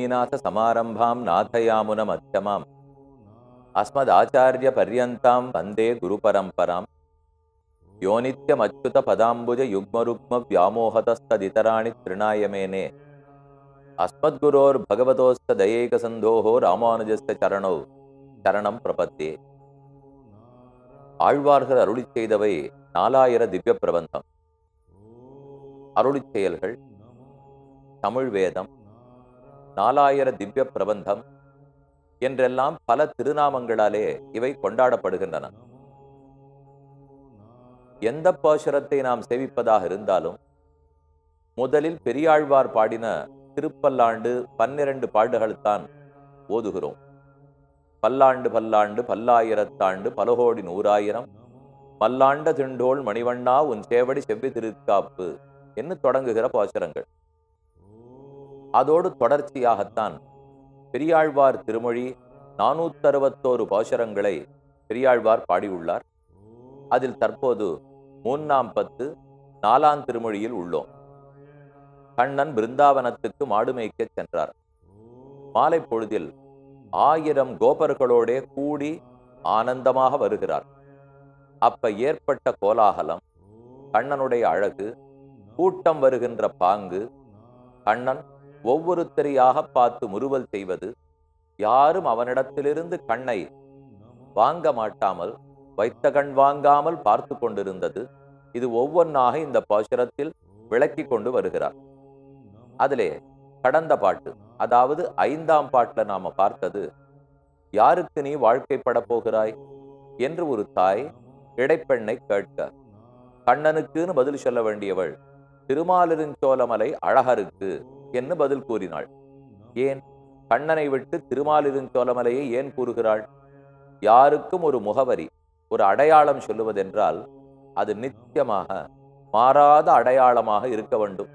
லக்ஷ்மீநாத சமாரம்பாம் நாதயாமுன மத்தியமாம் அஸ்மதாச்சாரிய பர்யந்தாம் வந்தே குரு பரம்பராம் யோனித்யமச்சுத பதாம்புஜ யுக்மருக்ம வியாமோகதஸ்ததிதராணி திருநாயமேனே அஸ்மத்குரோர் பகவதோஸ்த தயேக சந்தோஹோ ராமானுஜஸ்த சரணோ சரணம் பிரபத்தே ஆழ்வார்கள் அருளிச் செய்தவை நாலாயிர திவ்ய பிரபந்தம் அருளிச் செயல்கள் தமிழ் வேதம் நாலாயிர திவ்ய பிரபந்தம் என்றெல்லாம் பல திருநாமங்களாலே இவை கொண்டாடப்படுகின்றன எந்த பாசுரத்தை நாம் சேவிப்பதாக இருந்தாலும் முதலில் பெரியாழ்வார் பாடின திருப்பல்லாண்டு பன்னிரண்டு பாடுகள்தான் ஓதுகிறோம் பல்லாண்டு பல்லாண்டு பல்லாயிரத்தாண்டு பலகோடி நூறாயிரம் மல்லாண்ட திண்டோள் மணிவண்ணா உன் சேவடி செவ்வி திருக்காப்பு என்று தொடங்குகிற பாசுரங்கள் அதோடு தொடர்ச்சியாகத்தான் பெரியாழ்வார் திருமொழி நானூத்தறுபத்தோரு பாசுரங்களை பெரியாழ்வார் பாடியுள்ளார் அதில் தற்போது மூன்றாம் பத்து நாலாம் திருமொழியில் உள்ளோம் கண்ணன் பிருந்தாவனத்துக்கு மாடு மேய்க்கச் சென்றார் மாலை பொழுதில் ஆயிரம் கோபர்களோடே கூடி ஆனந்தமாக வருகிறார் அப்ப ஏற்பட்ட கோலாகலம் கண்ணனுடைய அழகு கூட்டம் வருகின்ற பாங்கு கண்ணன் ஒவ்வொருத்தரையாக பார்த்து முறுவல் செய்வது யாரும் அவனிடத்திலிருந்து கண்ணை வாங்க மாட்டாமல் வைத்த கண் வாங்காமல் பார்த்து கொண்டிருந்தது இது ஒவ்வொன்றாக இந்த பாசுரத்தில் விளக்கி கொண்டு வருகிறார் அதிலே கடந்த பாட்டு அதாவது ஐந்தாம் பாட்டுல நாம பார்த்தது யாருக்கு நீ வாழ்க்கைப்பட போகிறாய் என்று ஒரு தாய் இடைப்பெண்ணை கேட்க கண்ணனுக்குன்னு பதில் சொல்ல வேண்டியவள் திருமாலிருஞ்சோலமலை அழகருக்கு என்று பதில் கூறினாள் ஏன் கண்ணனை விட்டு திருமாலிருஞ்சோலமலையை ஏன் கூறுகிறாள் யாருக்கும் ஒரு முகவரி ஒரு அடையாளம் சொல்லுவதென்றால் அது நித்தியமாக மாறாத அடையாளமாக இருக்க வேண்டும்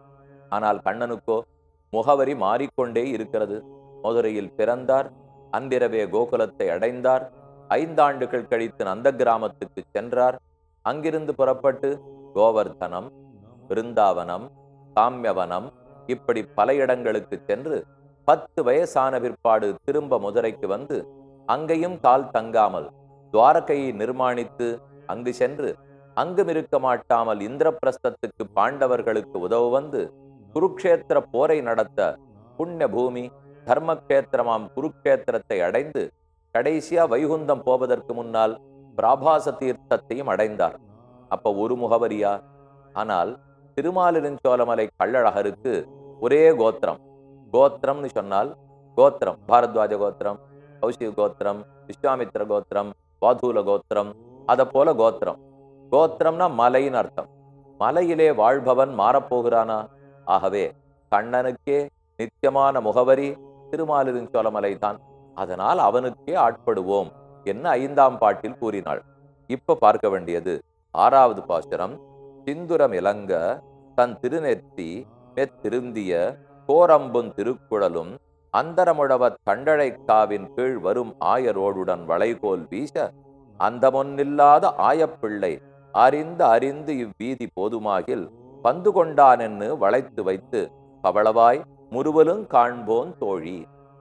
ஆனால் கண்ணனுக்கோ முகவரி மாறிக்கொண்டே இருக்கிறது மதுரையில் பிறந்தார் அன்றிரவே கோகுலத்தை அடைந்தார் ஐந்தாண்டுகள் கழித்து நந்த கிராமத்துக்கு சென்றார் அங்கிருந்து புறப்பட்டு கோவர்தனம் பிருந்தாவனம் சாமியவனம் இப்படி பல இடங்களுக்கு சென்று பத்து வயசான பிற்பாடு திரும்ப மதுரைக்கு வந்து அங்கேயும் கால் தங்காமல் துவாரகையை நிர்மாணித்து அங்கு சென்று அங்கும் இருக்க மாட்டாமல் இந்திரபிரஸ்தத்துக்கு பாண்டவர்களுக்கு உதவ வந்து குருக்ஷேத்திர போரை நடத்த புண்ணிய பூமி தர்மக்ஷேத்திரமாம் குருக்ஷேத்திரத்தை அடைந்து கடைசியா வைகுந்தம் போவதற்கு முன்னால் பிராபாச தீர்த்தத்தையும் அடைந்தார் அப்ப ஒரு முகவரியா ஆனால் திருமாலிருஞ்சோலமலை கள்ளழகருக்கு ஒரே கோத்திரம் கோத்திரம்னு சொன்னால் கோத்திரம் பாரத்வாஜ கோத்திரம் கௌசிக கோத்திரம் விஸ்வாமித்திர கோத்திரம் வாதூல கோத்திரம் அத போல கோத்திரம் கோத்திரம்னா மலைன்னு அர்த்தம் மலையிலே வாழ்பவன் மாறப்போகிறானா ஆகவே கண்ணனுக்கே நித்தியமான முகவரி திருமாலிருஞ்சோலமலை தான் அதனால் அவனுக்கே ஆட்படுவோம் என்ன ஐந்தாம் பாட்டில் கூறினாள் இப்ப பார்க்க வேண்டியது ஆறாவது பாசுரம் சிந்துரம் இலங்க தன் திருநெற்றி மெத்திருந்திய கோரம்பும் திருக்குழலும் அந்தரமுழவத் தண்டழைக்காவின் கீழ் வரும் ஆயரோடுடன் வளைகோல் வீச அந்தமொன்னில்லாத ஆயப்பிள்ளை அறிந்து அறிந்து இவ்வீதி போதுமாகில் பந்து கொண்டானென்னு வளைத்து வைத்து பவளவாய் முறுவலும் காண்போன் தோழி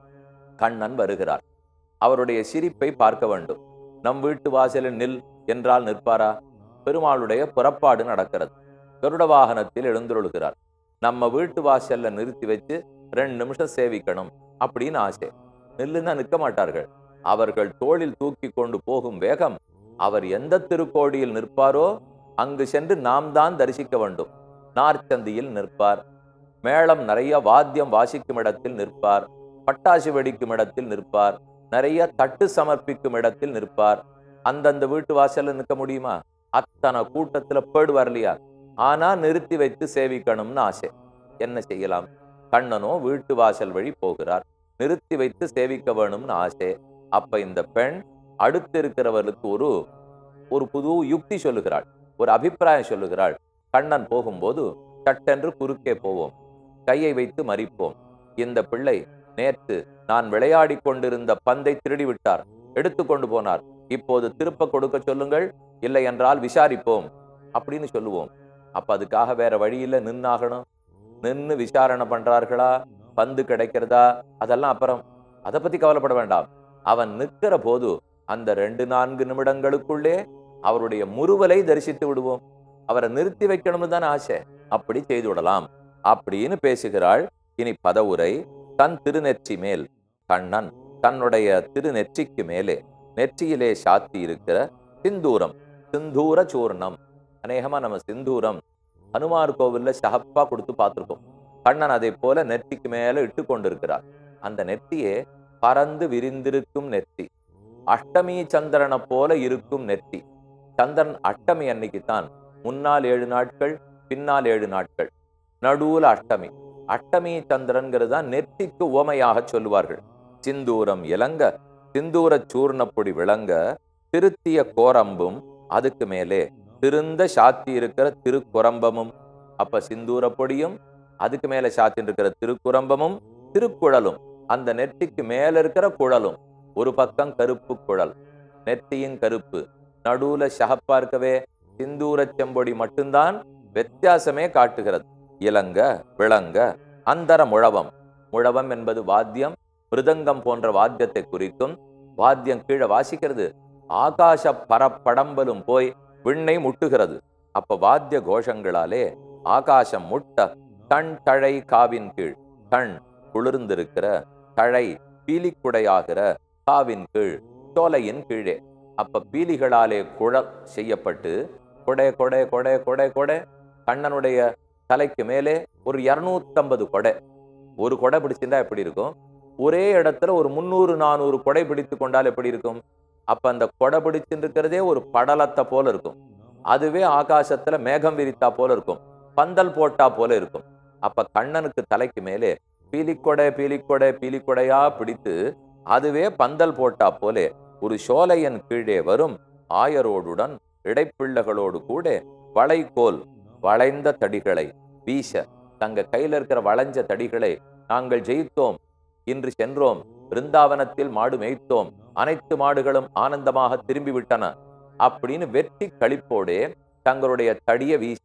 கண்ணன் வருகிறார் அவருடைய சிரிப்பை பார்க்க வேண்டும் நம் வீட்டு வாசலில் நில் என்றால் நிற்பாரா பெருமாளுடைய புறப்பாடு நடக்கிறது கருட வாகனத்தில் எழுந்துருளுகிறார் நம்ம வீட்டு வாசல்ல நிறுத்தி வச்சு ரெண்டு நிமிஷம் சேவிக்கணும் அப்படின்னு ஆசை நில்லுன்னா நிற்க மாட்டார்கள் அவர்கள் தோளில் தூக்கி கொண்டு போகும் வேகம் அவர் எந்த திருக்கோடியில் நிற்பாரோ அங்கு சென்று நாம் தான் தரிசிக்க வேண்டும் நார்ச்சந்தியில் நிற்பார் மேளம் நிறைய வாத்தியம் வாசிக்கும் இடத்தில் நிற்பார் பட்டாசு வெடிக்கும் இடத்தில் நிற்பார் நிறைய தட்டு சமர்ப்பிக்கும் இடத்தில் நிற்பார் அந்தந்த வீட்டு வாசல்ல நிற்க முடியுமா அத்தனை கூட்டத்துல பேடு வரலையா ஆனா நிறுத்தி வைத்து சேவிக்கணும்னு ஆசை என்ன செய்யலாம் கண்ணனோ வீட்டு வாசல் வழி போகிறார் நிறுத்தி வைத்து சேவிக்க வேணும்னு ஆசை அப்ப இந்த பெண் அடுத்து இருக்கிறவர்களுக்கு ஒரு ஒரு புது யுக்தி சொல்லுகிறாள் ஒரு அபிப்பிராயம் சொல்லுகிறாள் கண்ணன் போகும்போது சட்டென்று குறுக்கே போவோம் கையை வைத்து மறிப்போம் இந்த பிள்ளை நேற்று நான் விளையாடி கொண்டிருந்த பந்தை திருடி விட்டார் எடுத்து கொண்டு போனார் இப்போது திருப்ப கொடுக்க சொல்லுங்கள் இல்லை என்றால் விசாரிப்போம் அப்படின்னு சொல்லுவோம் அப்ப அதுக்காக வேற வழியில நின்னாகணும் நின்னு விசாரணை பண்றார்களா பந்து கிடைக்கிறதா அதெல்லாம் அப்புறம் அதை பத்தி கவலைப்பட வேண்டாம் அவன் நிற்கிற போது அந்த ரெண்டு நான்கு நிமிடங்களுக்குள்ளே அவருடைய முறுவலை தரிசித்து விடுவோம் அவரை நிறுத்தி வைக்கணும்னு தான் ஆசை அப்படி செய்து விடலாம் அப்படின்னு பேசுகிறாள் இனி பதவுரை தன் திருநெற்றி மேல் கண்ணன் தன்னுடைய திருநெற்றிக்கு மேலே நெற்றியிலே சாத்தி இருக்கிற சிந்தூரம் சிந்தூர சூர்ணம் அநேகமா நம்ம சிந்தூரம் ஹனுமார் கோவில்ல சகப்பா கொடுத்து பார்த்திருக்கோம் கண்ணன் அதை போல நெற்றிக்கு மேல இட்டு கொண்டிருக்கிறார் அந்த நெற்றியே பறந்து விரிந்திருக்கும் நெற்றி அஷ்டமி சந்திரனை போல இருக்கும் நெற்றி சந்திரன் அஷ்டமி அன்னைக்கு தான் முன்னால் ஏழு நாட்கள் பின்னால் ஏழு நாட்கள் நடுவுல அஷ்டமி அஷ்டமி சந்திரன்கிறது தான் நெற்றிக்கு உவமையாக சொல்லுவார்கள் சிந்தூரம் இலங்க சிந்தூர சூர்ணப்பொடி விளங்க திருத்திய கோரம்பும் அதுக்கு மேலே திருந்த சாத்தி இருக்கிற திருக்குரம்பமும் அப்ப சிந்தூர பொடியும் அதுக்கு மேல சாத்தி இருக்கிற திருக்குரம்பமும் திருக்குழலும் அந்த நெற்றிக்கு மேல இருக்கிற குழலும் ஒரு பக்கம் கருப்பு குழல் நெற்றியின் கருப்பு நடுவுல சகப்பா இருக்கவே சிந்தூர செம்பொடி மட்டும்தான் வித்தியாசமே காட்டுகிறது இளங்க விளங்க அந்தர முழவம் முழவம் என்பது வாத்தியம் மிருதங்கம் போன்ற வாத்தியத்தை குறிக்கும் வாத்தியம் கீழே வாசிக்கிறது ஆகாச பரப்படம்பலும் போய் விண்ணை முட்டுகிறது அப்ப வாத்திய கோஷங்களாலே ஆகாசம் முட்ட தன் தழை காவின் கீழ் தன் குளிர்ந்திருக்கிற தழை பீலிக்குடையாகிற காவின் கீழ் சோலையின் கீழே அப்ப பீலிகளாலே குழல் செய்யப்பட்டு கொடை கொடை கொடை கொடை கொடை கண்ணனுடைய தலைக்கு மேலே ஒரு இருநூத்தம்பது கொடை ஒரு கொடை பிடிச்சிருந்தா எப்படி இருக்கும் ஒரே இடத்துல ஒரு முந்நூறு நானூறு கொடை பிடித்து கொண்டால் எப்படி இருக்கும் அப்ப அந்த கொடை பிடிச்சுட்டு இருக்கிறதே ஒரு படலத்தை போல இருக்கும் அதுவே ஆகாசத்துல மேகம் விரித்தா போல இருக்கும் பந்தல் போட்டா போல இருக்கும் அப்ப கண்ணனுக்கு தலைக்கு மேலே பீலிக்கொடை பீலிக்கொடை பீலிக்கொடையா பிடித்து அதுவே பந்தல் போட்டா போலே ஒரு சோலையன் கீழே வரும் ஆயரோடுடன் இடைப்பிள்ளைகளோடு கூட வளைகோல் வளைந்த தடிகளை வீச தங்க கையில இருக்கிற வளைஞ்ச தடிகளை நாங்கள் ஜெயித்தோம் இன்று சென்றோம் பிருந்தாவனத்தில் மாடு மேய்த்தோம் அனைத்து மாடுகளும் ஆனந்தமாக திரும்பி விட்டன அப்படின்னு வெற்றி களிப்போடே தங்களுடைய தடிய வீச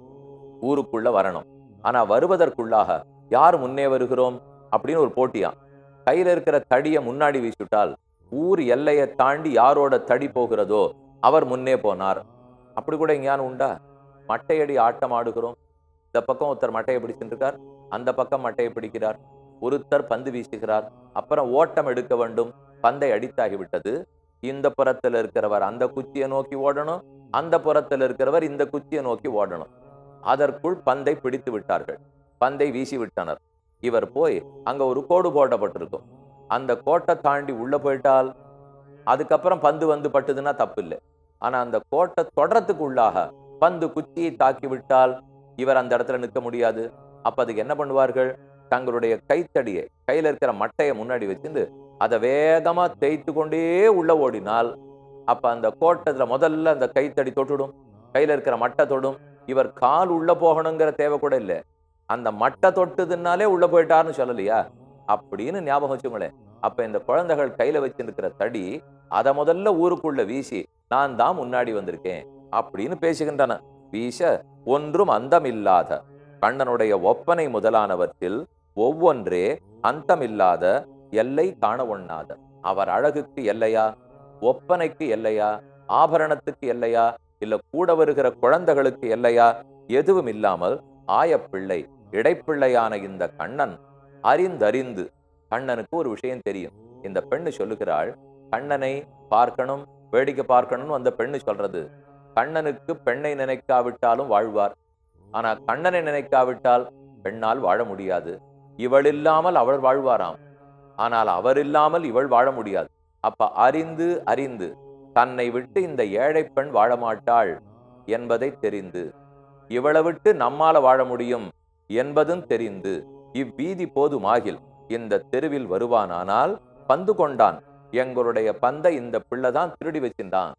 ஊருக்குள்ள வரணும் ஆனா வருவதற்குள்ளாக யார் முன்னே வருகிறோம் அப்படின்னு ஒரு போட்டியா கையில இருக்கிற தடியை முன்னாடி வீசிவிட்டால் ஊர் எல்லையை தாண்டி யாரோட தடி போகிறதோ அவர் முன்னே போனார் அப்படி கூட எங்கேயானு உண்டா மட்டையடி ஆட்டம் ஆடுகிறோம் இந்த பக்கம் ஒருத்தர் மட்டையை பிடிச்சிட்டு இருக்கார் அந்த பக்கம் மட்டையை பிடிக்கிறார் ஒருத்தர் பந்து வீசுகிறார் அப்புறம் ஓட்டம் எடுக்க வேண்டும் பந்தை அடித்தாகிவிட்டது இந்த புறத்தில் இருக்கிறவர் அந்த குச்சியை நோக்கி ஓடணும் அந்த புறத்தில் இருக்கிறவர் இந்த குச்சியை நோக்கி ஓடணும் அதற்குள் பந்தை பிடித்து விட்டார்கள் பந்தை வீசி விட்டனர் இவர் போய் அங்க ஒரு கோடு போடப்பட்டிருக்கும் அந்த கோட்டை தாண்டி உள்ள போயிட்டால் அதுக்கப்புறம் பந்து வந்து பட்டுதுன்னா தப்பு இல்லை ஆனா அந்த கோட்டை தொடரத்துக்கு உள்ளாக பந்து குச்சியை தாக்கி விட்டால் இவர் அந்த இடத்துல நிற்க முடியாது அப்ப அதுக்கு என்ன பண்ணுவார்கள் தங்களுடைய கைத்தடியை கையில இருக்கிற மட்டையை முன்னாடி வச்சுட்டு அதை வேகமா தேய்த்து கொண்டே உள்ள ஓடினால் அப்ப அந்த கோட்டத்துல முதல்ல அந்த கைத்தடி தொட்டுடும் கையில இருக்கிற மட்டை தொடும் இவர் கால் உள்ள போகணுங்கிற தேவை கூட இல்லை அந்த மட்டை தொட்டுதுன்னாலே உள்ள போயிட்டாருன்னு சொல்லலையா அப்படின்னு ஞாபகம் வச்சுங்களேன் அப்ப இந்த குழந்தைகள் கையில வச்சிருக்கிற தடி அதை முதல்ல ஊருக்குள்ள வீசி நான் தான் முன்னாடி வந்திருக்கேன் அப்படின்னு பேசுகின்றன வீச ஒன்றும் அந்தமில்லாத கண்ணனுடைய ஒப்பனை முதலானவற்றில் ஒவ்வொன்றே அந்தமில்லாத எல்லை காண ஒண்ணாத அவர் அழகுக்கு எல்லையா ஒப்பனைக்கு எல்லையா ஆபரணத்துக்கு எல்லையா இல்ல கூட வருகிற குழந்தைகளுக்கு எல்லையா எதுவும் இல்லாமல் ஆயப்பிள்ளை இடைப்பிள்ளையான இந்த கண்ணன் அறிந்தறிந்து கண்ணனுக்கு ஒரு விஷயம் தெரியும் இந்த பெண்ணு சொல்லுகிறாள் கண்ணனை பார்க்கணும் வேடிக்கை பார்க்கணும்னு அந்த பெண்ணு சொல்றது கண்ணனுக்கு பெண்ணை நினைக்காவிட்டாலும் வாழ்வார் ஆனா கண்ணனை நினைக்காவிட்டால் பெண்ணால் வாழ முடியாது இவள் இல்லாமல் அவள் வாழ்வாராம் ஆனால் அவர் இல்லாமல் இவள் வாழ முடியாது அப்ப அறிந்து அறிந்து தன்னை விட்டு இந்த ஏழை பெண் வாழ மாட்டாள் என்பதை தெரிந்து இவளை விட்டு நம்மால வாழ முடியும் என்பதும் தெரிந்து இவ்வீதி போதுமாகில் இந்த தெருவில் வருவானானால் பந்து கொண்டான் எங்களுடைய பந்தை இந்த பிள்ளைதான் திருடி வச்சிருந்தான்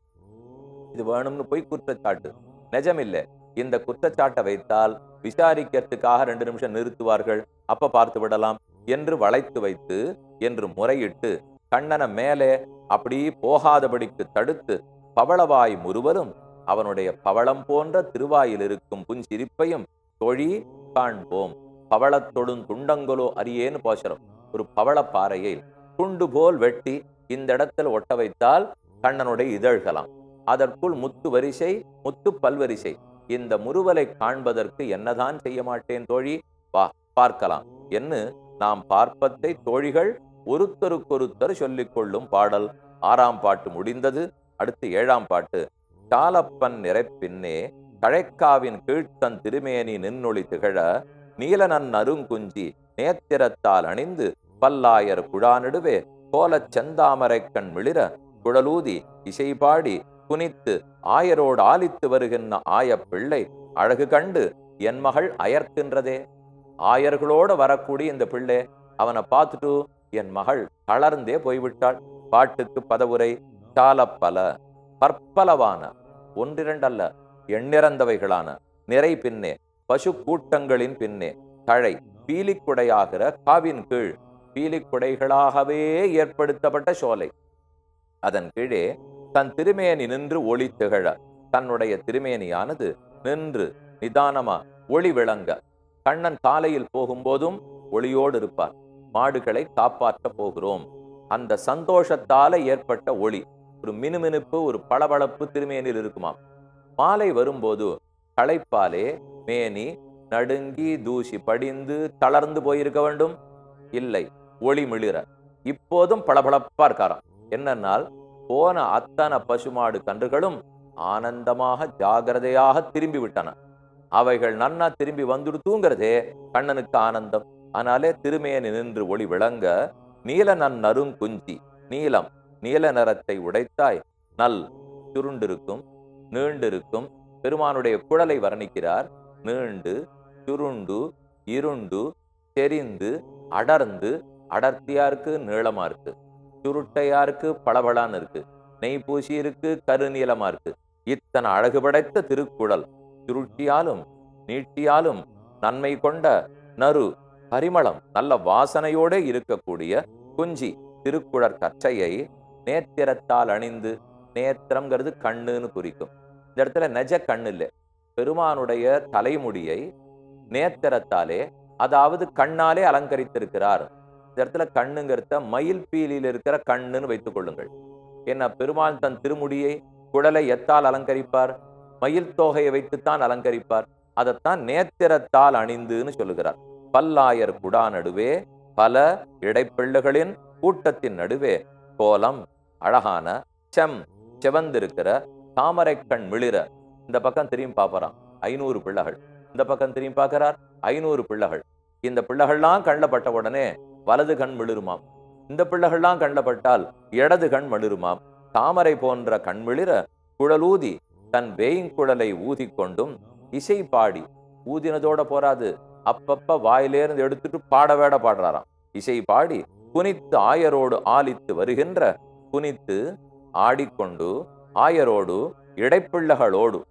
இது வேணும்னு போய் குற்றச்சாட்டு நிஜமில்லை இந்த குற்றச்சாட்டை வைத்தால் விசாரிக்கிறதுக்காக ரெண்டு நிமிஷம் நிறுத்துவார்கள் அப்ப பார்த்து விடலாம் என்று வளைத்து வைத்து என்று முறையிட்டு கண்ணனை மேலே அப்படி போகாதபடிக்கு தடுத்து பவளவாய் முறுவலும் அவனுடைய பவளம் போன்ற திருவாயில் இருக்கும் புஞ்சிரிப்பையும் தொழி காண்போம் பவளத்தொடும் துண்டங்கொலோ அரியேன்னு போசரம் ஒரு பவளப்பாறையை துண்டு போல் வெட்டி இந்த இடத்துல ஒட்ட வைத்தால் கண்ணனுடைய இதழ்கலாம் அதற்குள் முத்து வரிசை முத்து பல்வரிசை இந்த முறுவலை காண்பதற்கு என்னதான் செய்ய மாட்டேன் தோழி வா பார்க்கலாம் என்று நாம் பார்ப்பத்தை தோழிகள் ஒருத்தருக்கொருத்தர் சொல்லிக் கொள்ளும் பாடல் ஆறாம் பாட்டு முடிந்தது அடுத்து ஏழாம் பாட்டு சாலப்பன் நிறைப்பின்னே கழைக்காவின் கீழ்த்தன் திருமேனி நின்னொளி திகழ நீலனன் அருங்குஞ்சி நேத்திரத்தால் அணிந்து பல்லாயர் குழாநடுவே கோலச் செந்தாமரைக் கண் மிளிர குழலூதி இசைபாடி குனித்து ஆயரோடு ஆலித்து வருகின்ற ஆய பிள்ளை அழகு கண்டு என் மகள் அயர்க்கின்றதே ஆயர்களோட வரக்கூடிய இந்த பிள்ளை அவனை பார்த்துட்டு என் மகள் தளர்ந்தே போய்விட்டாள் பாட்டுக்கு பதவுரை சாலப்பல பற்பலவான ஒன்றிரண்டல்ல எண்ணிறந்தவைகளான நிறை பின்னே பசு கூட்டங்களின் பின்னே தழை பீலிக்குடையாகிற காவின் கீழ் பீலிக்குடைகளாகவே ஏற்படுத்தப்பட்ட சோலை அதன் கீழே தன் திருமேனி நின்று ஒளி திகழ தன்னுடைய திருமேனியானது நின்று நிதானமா ஒளி விளங்க கண்ணன் காலையில் போகும்போதும் ஒளியோடு இருப்பார் மாடுகளை காப்பாற்ற போகிறோம் அந்த சந்தோஷத்தால ஏற்பட்ட ஒளி ஒரு மினுமினுப்பு ஒரு பளபளப்பு திருமேனில் இருக்குமாம் மாலை வரும்போது களைப்பாலே மேனி நடுங்கி தூசி படிந்து தளர்ந்து போயிருக்க வேண்டும் இல்லை ஒளி மிளிர இப்போதும் பளபளப்பா இருக்காராம் என்னன்னால் போன அத்தனை பசுமாடு கன்றுகளும் ஆனந்தமாக ஜாகிரதையாக திரும்பி விட்டன அவைகள் நன்னா திரும்பி வந்துடுத்துங்கிறதே கண்ணனுக்கு ஆனந்தம் ஆனாலே திருமேனி நின்று ஒளி விளங்க நீல நன் நறுங்குஞ்சி நீலம் நீல நிறத்தை உடைத்தாய் நல் சுருண்டிருக்கும் நீண்டிருக்கும் பெருமானுடைய குழலை வர்ணிக்கிறார் நீண்டு சுருண்டு இருண்டு தெரிந்து அடர்ந்து அடர்த்தியா இருக்கு நீளமா இருக்கு சுருட்டையா இருக்கு பளபளான்னு இருக்கு நெய் பூசி இருக்கு கருநீளமா இருக்கு இத்தனை அழகு படைத்த திருக்குழல் சுருட்டியாலும் நீட்டியாலும் நன்மை கொண்ட நறு பரிமளம் நல்ல வாசனையோட இருக்கக்கூடிய குஞ்சி திருக்குழற் கச்சையை நேத்திரத்தால் அணிந்து நேத்திரம்ங்கிறது கண்ணுன்னு குறிக்கும் இந்த இடத்துல நெஜ கண்ணு இல்லை பெருமானுடைய தலைமுடியை நேத்திரத்தாலே அதாவது கண்ணாலே அலங்கரித்திருக்கிறார் இந்த இடத்துல கண்ணுங்கிறத மயில் பீலியில் இருக்கிற கண்ணுன்னு வைத்துக் கொள்ளுங்கள் என்ன பெருமாள் தன் திருமுடியை குடலை எத்தால் அலங்கரிப்பார் மயில் தோகையை வைத்துத்தான் அலங்கரிப்பார் அதைத்தான் நேத்திரத்தால் அணிந்துன்னு சொல்லுகிறார் பல்லாயர் குடா நடுவே பல இடைப்பிள்ளைகளின் கூட்டத்தின் நடுவே கோலம் அழகான செம் செவந்திருக்கிற தாமரை கண் மிளிர இந்த பக்கம் திரும்பி பார்ப்பறான் ஐநூறு பிள்ளைகள் இந்த பக்கம் திரும்பி பார்க்கிறார் ஐநூறு பிள்ளைகள் இந்த பிள்ளைகள்லாம் கண்ணில் பட்ட உடனே வலது கண் மிளிருமாம் இந்த பிள்ளைகள்லாம் கண்ணில் பட்டால் இடது கண் மிளிருமாம் தாமரை போன்ற கண்மிளிர குழலூதி தன் வேய்ங்குழலை ஊதி கொண்டும் இசை பாடி ஊதினதோட போராது அப்பப்ப வாயிலேருந்து எடுத்துட்டு பாட வேட பாடுறாராம் இசை பாடி குனித்து ஆயரோடு ஆலித்து வருகின்ற குனித்து ஆடிக்கொண்டு ஆயரோடு இடைப்பிள்ளைகளோடு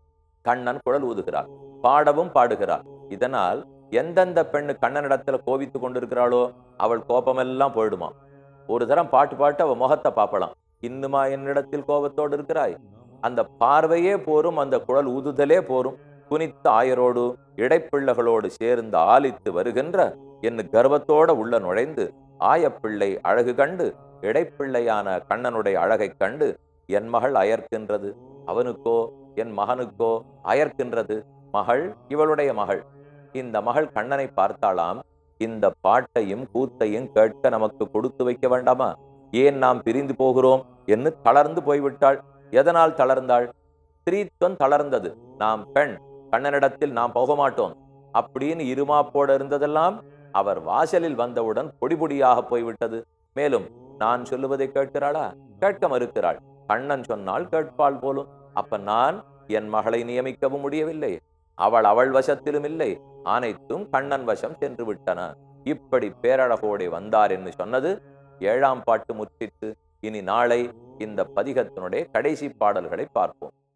கண்ணன் குழல் ஊதுகிறார் பாடவும் பாடுகிறார் இதனால் எந்தெந்த பெண்ணு கண்ணனிடத்துல கோவித்து கொண்டிருக்கிறாளோ அவள் கோபமெல்லாம் போயிடுமா ஒரு தரம் பாட்டு பாட்டு அவ முகத்தை பார்ப்பலாம் இன்னுமா என்னிடத்தில் கோபத்தோடு இருக்கிறாய் அந்த பார்வையே போரும் அந்த குழல் ஊதுதலே போரும் குனித்த ஆயரோடு இடைப்பிள்ளைகளோடு சேர்ந்து ஆலித்து வருகின்ற என்று கர்வத்தோட உள்ள நுழைந்து ஆயப்பிள்ளை அழகு கண்டு இடைப்பிள்ளையான கண்ணனுடைய அழகைக் கண்டு என் மகள் அயர்க்கின்றது அவனுக்கோ என் மகனுக்கோ அயர்க்கின்றது மகள் இவளுடைய மகள் இந்த மகள் கண்ணனை பார்த்தாளாம் இந்த பாட்டையும் கூத்தையும் கேட்க நமக்கு கொடுத்து வைக்க வேண்டாமா ஏன் நாம் பிரிந்து போகிறோம் என்று தளர்ந்து போய்விட்டாள் எதனால் தளர்ந்தாள் ஸ்திரீத்துவம் தளர்ந்தது நாம் பெண் கண்ணனிடத்தில் நாம் போக மாட்டோம் அப்படின்னு இருமாப்போட இருந்ததெல்லாம் அவர் வாசலில் வந்தவுடன் பொடி பொடியாக போய்விட்டது மேலும் நான் சொல்லுவதை கேட்கிறாளா கேட்க மறுக்கிறாள் கண்ணன் சொன்னால் கேட்பாள் போலும் அப்ப நான் என் மகளை நியமிக்கவும் முடியவில்லை அவள் அவள் வசத்திலும் இல்லை அனைத்தும் கண்ணன் வசம் சென்று விட்டன இப்படி பேரழகோடே வந்தார் என்று சொன்னது ஏழாம் பாட்டு முற்றித்து இனி நாளை இந்த பதிகத்தினுடைய கடைசி பாடல்களை பார்ப்போம்